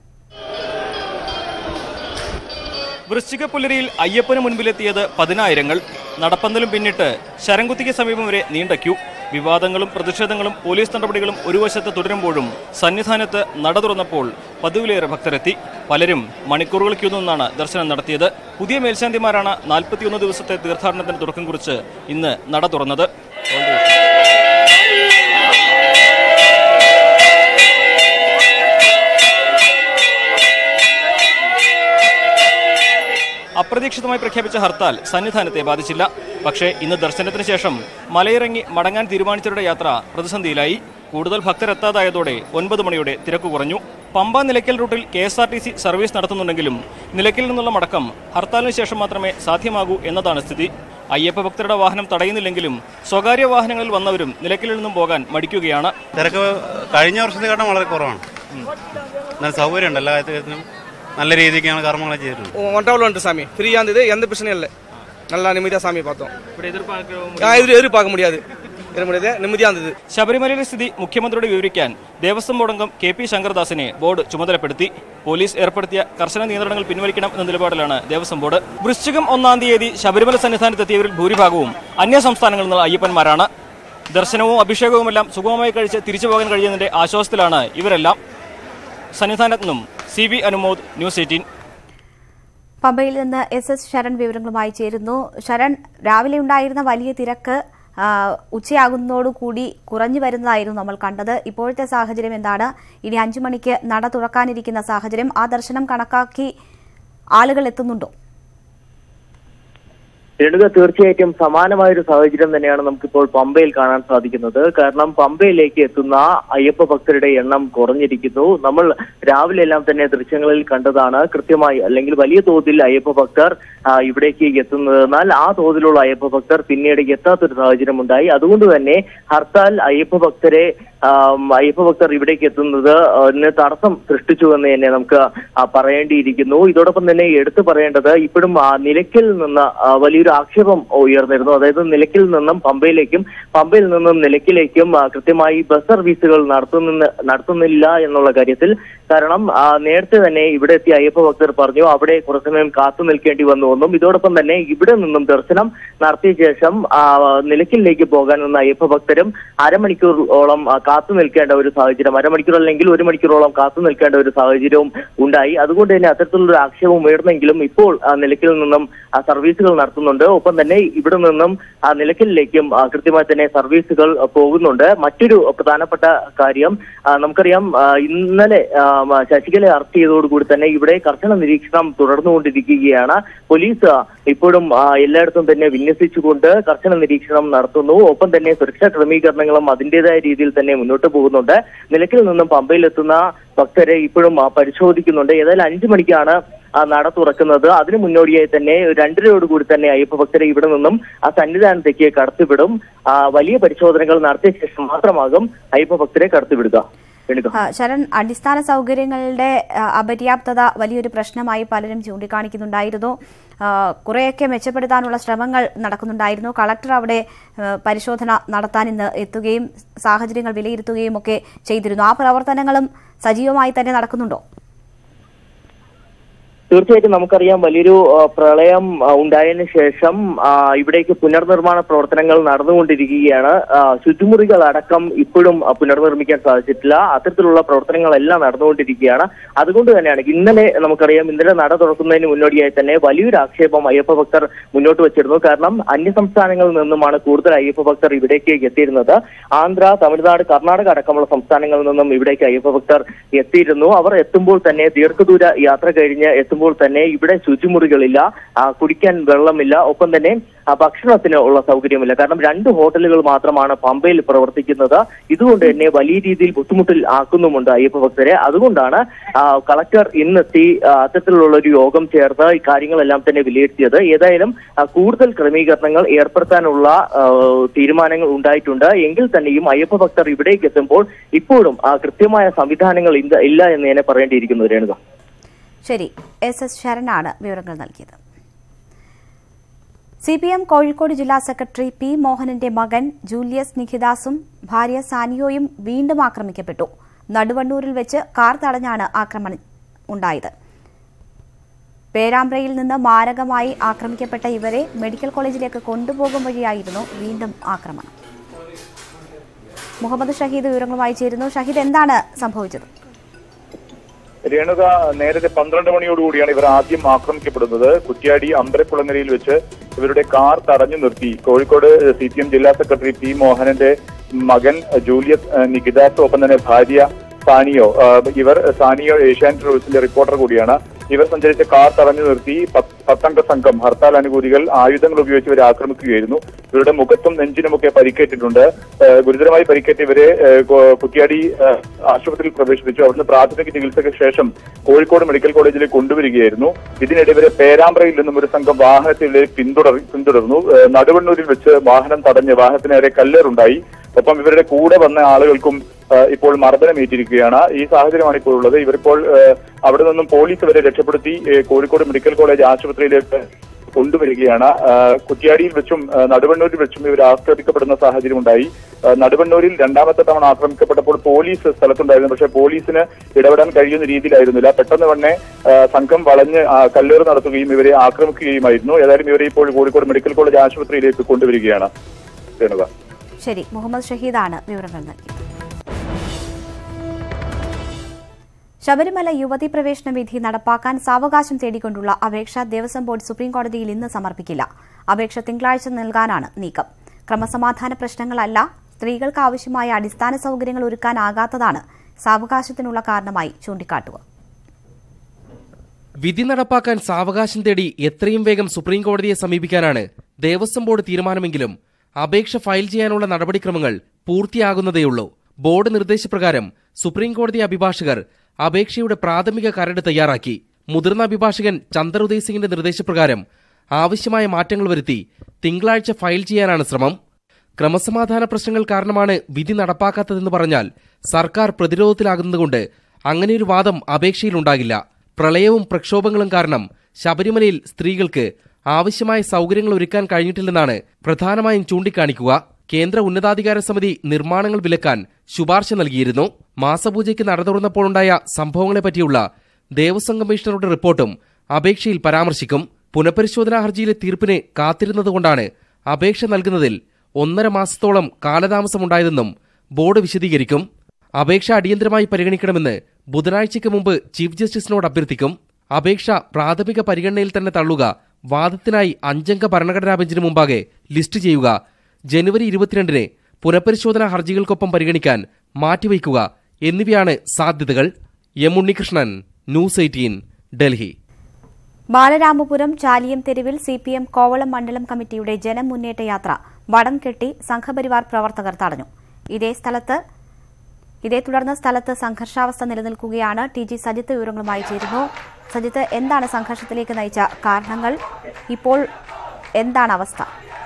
വൃശ്ചികപ്പുലരിയിൽ അയ്യപ്പന് മുൻപിലെത്തിയത് പതിനായിരങ്ങൾ നടപ്പന്തലും പിന്നിട്ട് ശരംകുത്തിക്ക് സമീപം വരെ നീണ്ട ക്യൂ വിവാദങ്ങളും പ്രതിഷേധങ്ങളും പോലീസ് നടപടികളും ഒരു വശത്ത് തുടരുമ്പോഴും സന്നിധാനത്ത് നട തുറന്നപ്പോൾ പതിവിലേറെ ഭക്തരെത്തി പലരും മണിക്കൂറുകൾ ക്യൂ നിന്നാണ് ദർശനം നടത്തിയത് പുതിയ മേൽശാന്തിമാരാണ് നാൽപ്പത്തിയൊന്ന് ദിവസത്തെ തീർത്ഥാടനത്തിന് തുടക്കം കുറിച്ച് ഇന്ന് നട തുറന്നത് അപ്രതീക്ഷിതമായി പ്രഖ്യാപിച്ച ഹർത്താൽ സന്നിധാനത്തെ ബാധിച്ചില്ല പക്ഷേ ഇന്ന് ദർശനത്തിന് ശേഷം മലയിറങ്ങി മടങ്ങാൻ തീരുമാനിച്ചവരുടെ യാത്ര പ്രതിസന്ധിയിലായി കൂടുതൽ ഭക്തരെത്താതായതോടെ ഒൻപത് മണിയോടെ തിരക്ക് കുറഞ്ഞു പമ്പ നിലയ്ക്കൽ റൂട്ടിൽ K S R T C service നടത്തുന്നുണ്ടെങ്കിലും നിലയ്ക്കൽ നിന്നുള്ള മടക്കം ഹർത്താലിന് ശേഷം മാത്രമേ സാധ്യമാകൂ എന്നതാണ് സ്ഥിതി അയ്യപ്പ ഭക്തരുടെ വാഹനം തടയുന്നില്ലെങ്കിലും സ്വകാര്യ വാഹനങ്ങളിൽ വന്നവരും നിലയ്ക്കലിൽ നിന്നും പോകാൻ മടിക്കുകയാണ് തിരക്ക് കഴിഞ്ഞ വർഷത്തെക്കാട്ടും വളരെ കുറവാണ് നല്ല സൗകര്യമുണ്ട് എല്ലാ കാര്യത്തിനും நல்ல രീതിക്കാണ് കർമ്മങ്ങൾ ചെയ്തിട്ടുണ്ട് ஒன் டவுல் வந்துட்டு சாமி ஃப்ரீயாக இருந்தது எந்த பிரச்சனையும் இல்லை நல்லா நிம்மதியாக சாமி பார்த்தோம் ഇവിടെ എതിർപ്പാർക്കും ஆ, எதிர் எதிர்பார்க்க முடியாது இருக்க முடியாது நிம்மதியாக இருந்தது ശബരിമലയിലെ സ്ഥിതി മുഖ്യമന്ത്രിയോട് വിവരിക്കാൻ ദേവസ്വം ബോർഡ് അംഗം കെ പി ശങ്കർദാസിനെ ബോർഡ് ചുമതലപ്പെടുത്തി പോലീസ് ഏർപ്പെടുത്തിയ കർശന നിയന്ത്രണങ്ങൾ പിൻവലിക്കണം എന്ന നിലപാടിലാണ് ദേവസ്വം ബോർഡ് വൃശ്ചികം ഒന്നാം തീയതി ശബരിമല സന്നിധാനത്തെത്തിയവരിൽ ഭൂരിഭാഗവും അന്യ സംസ്ഥാനങ്ങളിൽ നിന്നുള്ള അയ്യപ്പന്മാരാണ് ദർശനവും അഭിഷേകവുമെല്ലാം സുഗമമായി കഴിച്ച് തിരിച്ചു പോകാൻ കഴിയുന്നതിന്റെ ആശ്വാസത്തിലാണ് ഇവരെല്ലാം സന്നിധാനത്ത് നിന്നും C V Anumod news eighteen പമ്പയിൽ നിന്ന് എസ് എസ് ശരൺ വിവരങ്ങളുമായി ചേരുന്നു ശരൺ രാവിലെ ഉണ്ടായിരുന്ന വലിയ തിരക്ക് ആ, ഉച്ചയാകുന്നതോടുകൂടി കുറഞ്ഞു വരുന്നതായിരുന്നു നമ്മൾ കണ്ടത് ഇപ്പോഴത്തെ സാഹചര്യം എന്താണ് ഇനി അഞ്ചു മണിക്ക് നട തുറക്കാനിരിക്കുന്ന സാഹചര്യം ആ ദർശനം കണക്കാക്കി ആളുകൾ എത്തുന്നുണ്ടോ രേണുക തീർച്ചയായിട്ടും സമാനമായ ഒരു സാഹചര്യം തന്നെയാണ് നമുക്കിപ്പോൾ പമ്പയിൽ കാണാൻ സാധിക്കുന്നത് കാരണം പമ്പയിലേക്ക് എത്തുന്ന അയ്യപ്പ ഭക്തരുടെ എണ്ണം കുറഞ്ഞിരിക്കുന്നു നമ്മൾ രാവിലെ എല്ലാം തന്നെ ദൃശ്യങ്ങളിൽ കണ്ടതാണ് കൃത്യമായി അല്ലെങ്കിൽ വലിയ തോതിൽ അയ്യപ്പ ഭക്തർ ആ, ഇവിടേക്ക് എത്തുന്നതെന്നാൽ ആ തോതിലുള്ള അയ്യപ്പ ഭക്തർ പിന്നീട് എത്താത്തൊരു സാഹചര്യം ഉണ്ടായി അതുകൊണ്ട് തന്നെ ഹർത്താൽ അയ്യപ്പ ഭക്തരെ ആം, അയ്യപ്പ ഭക്തർ ഇവിടേക്ക് എത്തുന്നത് അതിന് തടസ്സം സൃഷ്ടിച്ചു എന്ന് തന്നെ നമുക്ക് ആ, പറയേണ്ടിയിരിക്കുന്നു ഇതോടൊപ്പം തന്നെ എടുത്തു പറയേണ്ടത് ഇപ്പോഴും ആ, നിലയ്ക്കൽ നിന്ന് ആ, വലിയൊരു ആക്ഷേപം ഉയർന്നിരുന്നു അതായത് നിലയ്ക്കൽ നിന്നും പമ്പയിലേക്കും പമ്പയിൽ നിന്നും നിലയ്ക്കലേക്കും ആ, കൃത്യമായി ബസ് സർവീസുകൾ നടത്തുന്ന നടത്തുന്നില്ല എന്നുള്ള കാര്യത്തിൽ കാരണം ആ, നേരത്തെ തന്നെ ഇവിടെ എത്തിയ അയ്യപ്പ ഭക്തർ പറഞ്ഞു അവിടെ കുറച്ചു സമയം കാത്തു നിൽക്കേണ്ടി വന്നു എന്നും ഇതോടൊപ്പം തന്നെ ഇവിടെ നിന്നും ദർശനം നടത്തിയ ശേഷം ആ, നിലയ്ക്കലിലേക്ക് പോകാൻ നിന്ന അയ്യപ്പ ഭക്തരും അരമണിക്കൂറോളം ആ, കാത്തു നിൽക്കേണ്ട ഒരു സാഹചര്യം അരമണിക്കൂർ അല്ലെങ്കിൽ ഒരു മണിക്കൂറോളം കാത്തു നിൽക്കേണ്ട ഒരു സാഹചര്യവും ഉണ്ടായി അതുകൊണ്ട് തന്നെ അത്തരത്തിലുള്ള ഒരു ആക്ഷേപം ഉയർന്നെങ്കിലും ഇപ്പോൾ ആ, നിലയ്ക്കലിൽ നിന്നും ആ, സർവീസുകൾ നടത്തുന്നുണ്ട് ഒപ്പം തന്നെ ഇവിടെ നിന്നും ആ, നിലയ്ക്കലിലേക്കും ആ, കൃത്യമായി തന്നെ സർവീസുകൾ ആ, പോകുന്നുണ്ട് മറ്റൊരു പ്രധാനപ്പെട്ട കാര്യം ആ, നമുക്കറിയാം ആ, ഇന്നലെ ആ, മ, ശശികലയെ അറസ്റ്റ് ചെയ്തതോടുകൂടി തന്നെ ഇവിടെ കർശന നിരീക്ഷണം തുടർന്നുകൊണ്ടിരിക്കുകയാണ് പോലീസ് ആ, ഇപ്പോഴും ആ, എല്ലായിടത്തും തന്നെ വിന്യസിച്ചുകൊണ്ട് കർശന നിരീക്ഷണം നടത്തുന്നു ഒപ്പം തന്നെ സുരക്ഷാ ക്രമീകരണങ്ങളും അതിന്റേതായ രീതിയിൽ തന്നെ മുന്നോട്ട് പോകുന്നുണ്ട് നിലയ്ക്കൽ നിന്നും പമ്പയിലെത്തുന്ന ഭക്തരെ ഇപ്പോഴും ആ, പരിശോധിക്കുന്നുണ്ട് ഏതായാലും അഞ്ചു മണിക്കാണ് ആ നട തുറക്കുന്നത് അതിനു മുന്നോടിയായി തന്നെ രണ്ടരയോടുകൂടി തന്നെ അയ്യപ്പ ഭക്തരെ ഇവിടെ നിന്നും ആ സന്നിധാനത്തേക്ക് കടത്തിവിടും ആ, വലിയ പരിശോധനകൾ നടത്തിയ ശേഷം മാത്രമാകും അയ്യപ്പ ഭക്തരെ കടത്തിവിടുക രേണുക ആ, ശരൺ അടിസ്ഥാന സൗകര്യങ്ങളുടെ ആ, അപര്യാപ്തത വലിയൊരു പ്രശ്നമായി പലരും ചൂണ്ടിക്കാണിക്കുന്നുണ്ടായിരുന്നു ആ, കുറേയൊക്കെ മെച്ചപ്പെടുത്താനുള്ള ശ്രമങ്ങൾ നടക്കുന്നുണ്ടായിരുന്നു കളക്ടർ അവിടെ ആ, പരിശോധന നടത്താൻ ഇന്ന് എത്തുകയും സാഹചര്യങ്ങൾ വിലയിരുത്തുകയും ഒക്കെ ചെയ്തിരുന്നു ആ പ്രവർത്തനങ്ങളും സജീവമായി തന്നെ നടക്കുന്നുണ്ടോ തീർച്ചയായിട്ടും നമുക്കറിയാം വലിയൊരു ആ, പ്രളയം ആ, ഉണ്ടായതിനു ശേഷം ആ, ഇവിടേക്ക് പുനർനിർമ്മാണ പ്രവർത്തനങ്ങൾ നടന്നുകൊണ്ടിരിക്കുകയാണ് ആ, ശുചിമുറികൾ അടക്കം ഇപ്പോഴും ആ, പുനർനിർമ്മിക്കാൻ സാധിച്ചിട്ടില്ല അത്തരത്തിലുള്ള പ്രവർത്തനങ്ങളെല്ലാം നടന്നുകൊണ്ടിരിക്കുകയാണ് അതുകൊണ്ട് തന്നെയാണ് ഇന്നലെ നമുക്കറിയാം ഇന്നലെ നട തുറക്കുന്നതിന് മുന്നോടിയായി തന്നെ വലിയൊരു ആക്ഷേപം അയ്യപ്പ ഭക്തർ മുന്നോട്ട് വെച്ചിരുന്നു കാരണം അന്യ സംസ്ഥാനങ്ങളിൽ നിന്നുമാണ് കൂടുതൽ അയ്യപ്പ ഭക്തർ ഇവിടേക്ക് എത്തിയിരുന്നത് ആന്ധ്ര തമിഴ്നാട് കർണാടക അടക്കമുള്ള സംസ്ഥാനങ്ങളിൽ നിന്നും ഇവിടേക്ക് അയ്യപ്പ ഭക്തർ എത്തിയിരുന്നു അവർ എത്തുമ്പോൾ തന്നെ ദീർഘദൂര യാത്ര കഴിഞ്ഞ് എത്തുമ്പോൾ തന്നെ ഇവിടെ ശുചിമുറികളില്ല ആ, കുടിക്കാൻ വെള്ളമില്ല ഒപ്പം തന്നെ ആ, ഭക്ഷണത്തിന് ഉള്ള സൗകര്യമില്ല കാരണം രണ്ട് ഹോട്ടലുകൾ മാത്രമാണ് പമ്പയിൽ പ്രവർത്തിക്കുന്നത് ഇതുകൊണ്ട് തന്നെ വലിയ രീതിയിൽ ബുദ്ധിമുട്ടിൽ ആക്കുന്നുമുണ്ട് അയ്യപ്പ ഭക്തരെ അതുകൊണ്ടാണ് ആ, കളക്ടർ ഇന്നെത്തി ആ, അത്തരത്തിലുള്ള ഒരു യോഗം ചേർന്ന് ഈ കാര്യങ്ങളെല്ലാം തന്നെ വിലയിരുത്തിയത് ഏതായാലും ആ, കൂടുതൽ ക്രമീകരണങ്ങൾ ഏർപ്പെടുത്താനുള്ള ആ, തീരുമാനങ്ങൾ ഉണ്ടായിട്ടുണ്ട് എങ്കിൽ തന്നെയും അയ്യപ്പ ഭക്തർ ഇവിടേക്ക് എത്തുമ്പോൾ ഇപ്പോഴും ആ, കൃത്യമായ സംവിധാനങ്ങൾ ഇല്ല ഇല്ല എന്ന് തന്നെ പറയേണ്ടിയിരിക്കുന്നു രേണുക ശരി എസ് എസ് ശരണാണ് വിവരങ്ങൾ നൽകിയത് സി പി എം കോഴിക്കോട് ജില്ലാ സെക്രട്ടറി പി മോഹനന്റെ മകൻ ജൂലിയസ് നിഖിദാസും ഭാര്യ സാനിയോയും വീണ്ടും ആക്രമിക്കപ്പെട്ടു നടുവണ്ണൂരിൽ വെച്ച് കാർ തടഞ്ഞാണ് ആക്രമണം ഉണ്ടായത് പേരാമ്പ്രയിൽ നിന്ന് മാരകമായി ആക്രമിക്കപ്പെട്ട ഇവരെ മെഡിക്കൽ കോളേജിലേക്ക് കൊണ്ടുപോകും വഴിയായിരുന്നു വീണ്ടും ആക്രമണം മുഹമ്മദ് ഷഹീദ് വിവരങ്ങളുമായി ചേരുന്നു ഷഹീദ് എന്താണ് സംഭവിച്ചത് രേണുക നേരത്തെ പന്ത്രണ്ട് മണിയോടുകൂടിയാണ് ഇവർ ആദ്യം ആക്രമിക്കപ്പെടുന്നത് കുറ്റ്യാടി അമ്പലക്കുളങ്ങരയിൽ വെച്ച് ഇവരുടെ കാർ തടഞ്ഞു നിർത്തി കോഴിക്കോട് സി പി എം ജില്ലാ സെക്രട്ടറി പി മോഹനന്റെ മകൻ ജൂലിയസ് ഏഹ്, നികിതാസ് ഒപ്പം തന്നെ ഭാര്യ സാനിയോ ഏഹ്, ഇവർ സാനിയോ ഏഷ്യാനെറ്റ് ന്യൂസിന്റെ റിപ്പോർട്ടർ കൂടിയാണ് ഇവർ സഞ്ചരിച്ച കാർ തടഞ്ഞു നിർത്തി പത്ത് പത്തംഗ സംഘം ഹർത്താൽ അനുകൂലികൾ ആയുധങ്ങൾ ഉപയോഗിച്ച് ഇവരെ ആക്രമിക്കുകയായിരുന്നു ഇവരുടെ മുഖത്തും നെഞ്ചിനുമൊക്കെ പരിക്കേറ്റിട്ടുണ്ട് ഏഹ്, ഗുരുതരമായി പരിക്കേറ്റ ഇവരെ ഏഹ്, കോ- കുറ്റ്യാടി ഏഹ്, ആശുപത്രിയിൽ പ്രവേശിപ്പിച്ചു അവിടുന്ന് പ്രാഥമിക ചികിത്സയ്ക്ക് ശേഷം കോഴിക്കോട് മെഡിക്കൽ കോളേജിലേക്ക് കൊണ്ടുവരികയായിരുന്നു ഇതിനിടെ ഇവരെ പേരാമ്പ്രയിൽ നിന്നും ഒരു സംഘം വാഹനത്തിൽ പിന്തുടർ പിന്തുടർന്നു ഏഹ്, നടുവണ്ണൂരിൽ വെച്ച് വാഹനം തടഞ്ഞ് വാഹനത്തിന് നേരെ കല്ലേറുണ്ടായി ഒപ്പം ഇവരുടെ കൂടെ വന്ന ആളുകൾക്കും ഏഹ്, ഇപ്പോൾ മർദ്ദനമേറ്റിരിക്കുകയാണ് ഈ സാഹചര്യമാണ് ഇപ്പോൾ ഉള്ളത് ഇവരിപ്പോൾ ഏഹ്, അവിടെ നിന്നും പോലീസ് ഇവരെ രക്ഷപ്പെടുത്തി ഏഹ്, കോഴിക്കോട് മെഡിക്കൽ കോളേജ് ആശുപത്രിയിലേക്ക് കൊണ്ടുവരികയാണ് ഏഹ്, കുറ്റ്യാടിയിൽ വെച്ചും ഏഹ്, നടുവണ്ണൂരിൽ വെച്ചും ഇവർ ആക്രമിക്കപ്പെടുന്ന സാഹചര്യം ഉണ്ടായി ഏഹ്, നടുവണ്ണൂരിൽ രണ്ടാമത്തെ തവണ ആക്രമിക്കപ്പെട്ടപ്പോൾ പോലീസ് സ്ഥലത്തുണ്ടായിരുന്നു പക്ഷേ പോലീസിന് ഇടപെടാൻ കഴിയുന്ന രീതിയിലായിരുന്നില്ല പെട്ടെന്ന് തന്നെ ഏഹ്, സംഘം വളഞ്ഞ് ആ, കല്ലേറ് നടത്തുകയും ഇവരെ ആക്രമിക്കുകയുമായിരുന്നു ഏതായാലും ഇവരെ ഇപ്പോൾ കോഴിക്കോട് മെഡിക്കൽ കോളേജ് ആശുപത്രിയിലേക്ക് കൊണ്ടുവരികയാണ് രേണുക ശരി മുഹമ്മദ് ഷഹീദാണ് വിവരങ്ങൾ നൽകിയത് ശബരിമല യുവതി പ്രവേശന വിധി നടപ്പാക്കാൻ സാവകാശം തേടിക്കൊണ്ടുള്ള അപേക്ഷ ദേവസ്വം ബോർഡ് സുപ്രീംകോടതിയിൽ ഇന്ന് സമർപ്പിക്കില്ല അപേക്ഷ തിങ്കളാഴ്ച നൽകാനാണ് നീക്കം ക്രമസമാധാന പ്രശ്നങ്ങളല്ല സ്ത്രീകൾക്ക് ആവശ്യമായ അടിസ്ഥാന സൗകര്യങ്ങൾ ഒരുക്കാനാകാത്തതാണ് സാവകാശത്തിനുള്ള കാരണമായി ചൂണ്ടിക്കാട്ടുക വിധി നടപ്പാക്കാൻ സാവകാശം തേടി എത്രയും വേഗം സുപ്രീം കോടതിയെ സമീപിക്കാനാണ് ദേവസ്വം ബോർഡ് തീരുമാനമെങ്കിലും അപേക്ഷ ഫയൽ ചെയ്യാനുള്ള നടപടിക്രമങ്ങൾ പൂർത്തിയാകുന്നതേയുള്ളൂ ബോർഡ് നിർദ്ദേശപ്രകാരം സുപ്രീം കോടതി അഭിഭാഷകർ അപേക്ഷയുടെ പ്രാഥമിക കരട് തയ്യാറാക്കി മുതിർന്ന അഭിഭാഷകൻ ചന്ദർ ഉദയ് സിംഗിന്റെ നിർദ്ദേശപ്രകാരം ആവശ്യമായ മാറ്റങ്ങൾ വരുത്തി തിങ്കളാഴ്ച ഫയൽ ചെയ്യാനാണ് ശ്രമം ക്രമസമാധാന പ്രശ്നങ്ങൾ കാരണമാണ് വിധി നടപ്പാക്കാത്തതെന്ന് പറഞ്ഞാൽ സർക്കാർ പ്രതിരോധത്തിലാകുന്നതുകൊണ്ട് അങ്ങനെയൊരു വാദം അപേക്ഷയിലുണ്ടാകില്ല പ്രളയവും പ്രക്ഷോഭങ്ങളും കാരണം ശബരിമലയിൽ സ്ത്രീകൾക്ക് ആവശ്യമായ സൗകര്യങ്ങൾ ഒരുക്കാൻ കഴിഞ്ഞിട്ടില്ലെന്നാണ് പ്രധാനമായും ചൂണ്ടിക്കാണിക്കുക കേന്ദ്ര ഉന്നതാധികാര സമിതി നിർമ്മാണങ്ങൾ വിലക്കാൻ ശുപാർശ നൽകിയിരുന്നു മാസപൂജയ്ക്ക് നട തുറന്നപ്പോഴുണ്ടായ സംഭവങ്ങളെപ്പറ്റിയുള്ള ദേവസ്വം കമ്മീഷണറുടെ റിപ്പോർട്ടും അപേക്ഷയിൽ പരാമർശിക്കും പുനഃപരിശോധനാ ഹർജിയിലെ തീർപ്പിന് കാത്തിരുന്നതുകൊണ്ടാണ് അപേക്ഷ നൽകുന്നതിൽ ഒന്നര മാസത്തോളം കാലതാമസമുണ്ടായതെന്നും ബോർഡ് വിശദീകരിക്കും അപേക്ഷ അടിയന്തരമായി പരിഗണിക്കണമെന്ന് ബുധനാഴ്ചയ്ക്ക് മുമ്പ് ചീഫ് ജസ്റ്റിസിനോട് അഭ്യർത്ഥിക്കും അപേക്ഷ പ്രാഥമിക പരിഗണനയിൽ തന്നെ തള്ളുക വാദത്തിനായി അഞ്ചംഗ ഭരണഘടനാ ബെഞ്ചിന് മുമ്പാകെ ലിസ്റ്റ് ചെയ്യുക ജനുവരി ഇരുപത്തിരണ്ടിന് പുനഃപരിശോധനാ ഹർജികൾക്കൊപ്പം പരിഗണിക്കാൻ മാറ്റിവയ്ക്കുക എന്നിവയാണ് സാധ്യതകൾ M Unnikrishnan news eighteen Delhi Balaramapuram Chaliyam തെരുവിൽ സി പി എം കോവളം മണ്ഡലം കമ്മിറ്റിയുടെ ജനമുന്നേറ്റ യാത്ര വടം കെട്ടി സംഘപരിവാർ പ്രവർത്തകർ തടഞ്ഞു ഇതേ സ്ഥലത്ത് ഇതേ തുടർന്ന് സ്ഥലത്ത് സംഘർഷാവസ്ഥ നിലനിൽക്കുകയാണ് ടി ജി സജിത്ത് വിവരങ്ങളുമായി ചേരുന്നു സജിത്ത് എന്താണ് സംഘർഷത്തിലേക്ക് നയിച്ച കാരണങ്ങൾ ഇപ്പോൾ എന്താണ് അവസ്ഥ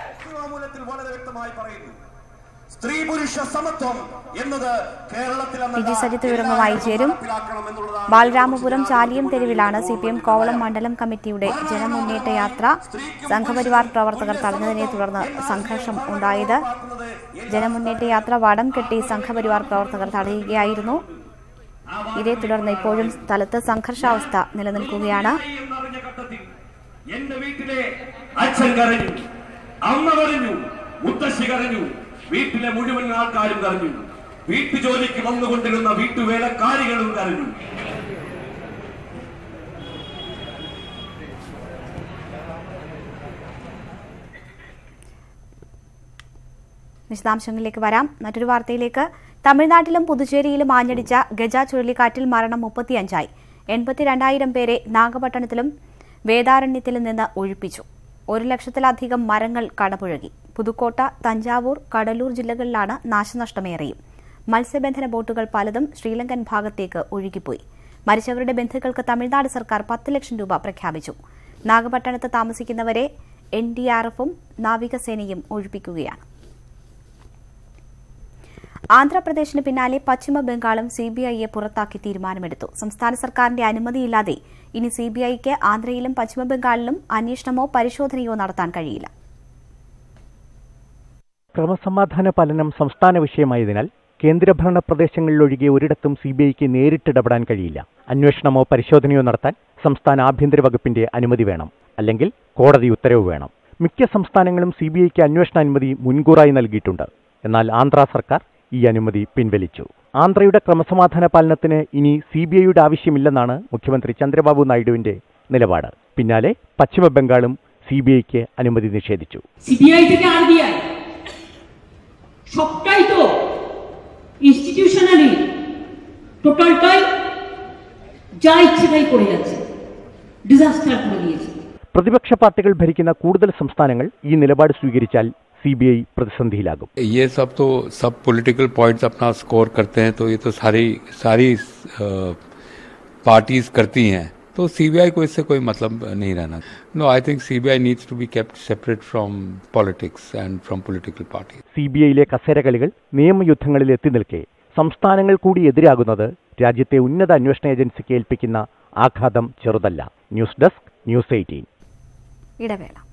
സ്ത്രീ പുരുഷ സമത്വം എന്നത് കേരളത്തിൽ ടി ജി സജിത്ത് വിവരങ്ങളുമായി ചേരും ബാലരാമപുരം ചാലിയം തെരുവിലാണ് സി പി എം കോവളം മണ്ഡലം കമ്മിറ്റിയുടെ ജനമുന്നേറ്റ യാത്ര സംഘപരിവാർ പ്രവർത്തകർ തടഞ്ഞതിനെ തുടർന്ന് സംഘർഷം ഉണ്ടായത് ജനമുന്നേറ്റ യാത്ര വടം കെട്ടി സംഘപരിവാർ പ്രവർത്തകർ തടയുകയായിരുന്നു ഇതേ തുടർന്ന് ഇപ്പോഴും സ്ഥലത്ത് സംഘർഷാവസ്ഥ നിലനിൽക്കുകയാണ് എന്റെ വീട്ടിലെ അച്ഛൻ കരഞ്ഞു അമ്മ കരഞ്ഞു മുത്തശ്ശി കരഞ്ഞു വീട്ടിലെ മുഴുവൻ ആൾക്കാരും കരഞ്ഞു വീട്ടുജോലിക്ക് വന്നുകൊണ്ടിരുന്ന വീട്ടുവേലക്കാരികളും കരഞ്ഞു വിശദാംശങ്ങളിലേക്ക് വരാം മറ്റൊരു വാർത്തയിലേക്ക് തമിഴ്നാട്ടിലും പുതുച്ചേരിയിലും ആഞ്ഞടിച്ച ഗജ ചുഴലിക്കാറ്റിൽ മരണം മുപ്പത്തിയഞ്ചായി എൺപത്തിരണ്ടായിരം പേരെ നാഗപട്ടണത്തിലും വേദാരണ്യത്തിലും നിന്ന് ഒഴിപ്പിച്ചു ഒരു ലക്ഷത്തിലധികം മരങ്ങൾ കടപുഴകി പുതുക്കോട്ട തഞ്ചാവൂർ കടലൂർ ജില്ലകളിലാണ് നാശനഷ്ടമേറെയും മത്സ്യബന്ധന ബോട്ടുകൾ പലതും ശ്രീലങ്കൻ ഭാഗത്തേക്ക് ഒഴുകിപ്പോയി മരിച്ചവരുടെ ബന്ധുക്കൾക്ക് തമിഴ്നാട് സർക്കാർ പത്ത് ലക്ഷം രൂപ പ്രഖ്യാപിച്ചു നാഗപട്ടണത്ത് താമസിക്കുന്നവരെ എൻ ഡി ആർ എഫും നാവികസേനയും ഒഴിപ്പിക്കുകയാണ് ആന്ധ്രാപ്രദേശിന് പിന്നാലെ പശ്ചിമ ബംഗാളും സിബിഐയെ പുറത്താക്കി തീരുമാനമെടുത്തു സംസ്ഥാന സർക്കാരിന്റെ അനുമതിയില്ലാതെ ഇനി സിബിഐക്ക് ആന്ധ്രയിലും പശ്ചിമ ബംഗാളിലും അന്വേഷണമോ പരിശോധനയോ നടത്താൻ കഴിയില്ല ക്രമസമാധാന പാലനം സംസ്ഥാന വിഷയമായതിനാൽ കേന്ദ്രഭരണ പ്രദേശങ്ങളിലൊഴികെ ഒരിടത്തും സി ബി ഐക്ക് നേരിട്ടിടപെടാൻ കഴിയില്ല അന്വേഷണമോ പരിശോധനയോ നടത്താൻ സംസ്ഥാന ആഭ്യന്തര വകുപ്പിന്റെ അനുമതി വേണം അല്ലെങ്കിൽ കോടതി ഉത്തരവ് വേണം മിക്ക സംസ്ഥാനങ്ങളും സി ബി ഐക്ക് അന്വേഷണ അനുമതി മുൻകൂറായി നൽകിയിട്ടുണ്ട് എന്നാൽ ആന്ധ്ര സർക്കാർ ഈ അനുമതി പിൻവലിച്ചു ആന്ധ്രയുടെ ക്രമസമാധാന പാലനത്തിന് ഇനി സി ബി ഐയുടെ ആവശ്യമില്ലെന്നാണ് മുഖ്യമന്ത്രി ചന്ദ്രബാബു നായിഡുവിന്റെ നിലപാട് പിന്നാലെ പശ്ചിമ ബംഗാളും സി ബി ഐക്ക് അനുമതി നിഷേധിച്ചു সিবিআই থেকে আরবিআই সবটাই তো ইনস্টিটিউশনালি টোটালটাই যা ইচ্ছে তাই করে যাচ্ছে ডিজাস্টার করে দিয়েছে പ്രതിപക്ഷ പാർട്ടികൾ ഭരിക്കുന്ന കൂടുതൽ സംസ്ഥാനങ്ങൾ ഈ നിലപാട് സ്വീകരിച്ചാൽ സി ബി ഐ പ്രതിസന്ധിയിലാകും ये सब तो सब पॉलिटिकल पॉइंट्स अपना स्कोर करते हैं तो ये तो सारी सारी पार्टीज करती हैं तो सीबीआई को इससे कोई मतलब नहीं रहना no I think CBI needs to be kept separate from politics and from political parties C B ഐയിലെ കസേരകളികൾ നിയമയുദ്ധങ്ങളിൽ എത്തി നിൽക്കെ സംസ്ഥാനങ്ങൾ കൂടി എതിരാകുന്നത് രാജ്യത്തെ ഉന്നത അന്വേഷണ ഏജൻസിക്ക് ഏൽപ്പിക്കുന്ന ആഘാതം ചെറുതല്ല ന്യൂസ് ഡെസ്ക് ന്യൂസ് എയ്റ്റീൻ ഇടവേള